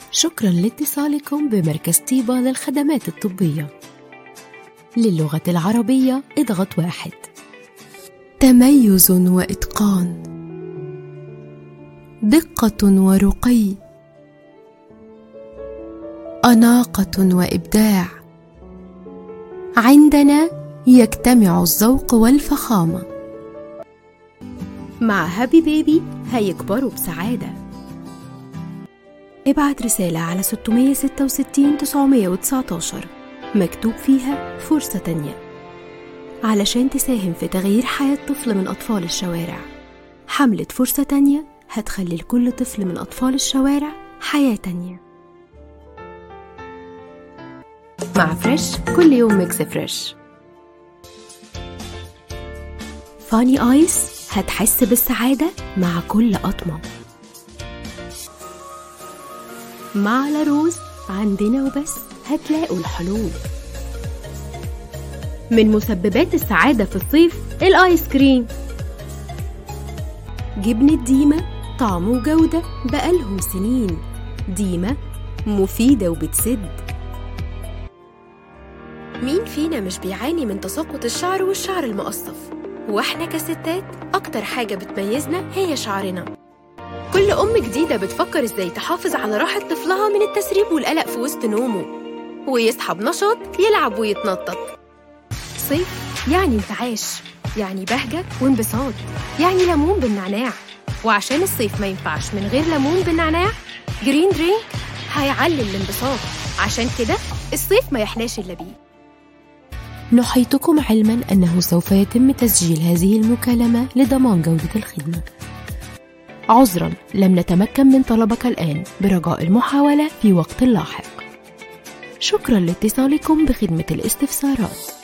شكرا لاتصالكم بمركز طيبة للخدمات الطبية للغة العربية اضغط واحد تميز وإتقان دقة ورقي أناقة وإبداع عندنا يجتمع الذوق والفخامة مع هابي بيبي هيكبروا بسعادة ابعت رسالة على 666 919 مكتوب فيها فرصة تانية علشان تساهم في تغيير حياة طفل من أطفال الشوارع حملة فرصة تانية هتخلي لكل طفل من أطفال الشوارع حياة تانية مع فريش كل يوم ميكس فريش فاني آيس هتحس بالسعادة مع كل قطمة مع لاروز عندنا وبس هتلاقوا الحلول من مسببات السعادة في الصيف الآيس كريم جبنة ديمة طعم وجودة بقالهم سنين ديمة مفيدة وبتسد مين فينا مش بيعاني من تساقط الشعر والشعر المقصف واحنا كستات اكتر حاجة بتميزنا هي شعرنا كل ام جديدة بتفكر ازاي تحافظ على راحة طفلها من التسريب والقلق في وسط نومه ويصحى بنشاط يلعب ويتنطط صيف يعني انتعاش يعني بهجة وانبساط يعني ليمون بالنعناع وعشان الصيف ما ينفعش من غير ليمون بالنعناع جرين درينك هيعلي الانبساط عشان كده الصيف ما يحلاش الا بيه نحيطكم علما أنه سوف يتم تسجيل هذه المكالمة لضمان جودة الخدمة. عذرا لم نتمكن من طلبك الآن برجاء المحاولة في وقت لاحق. شكرا لاتصالكم بخدمة الاستفسارات.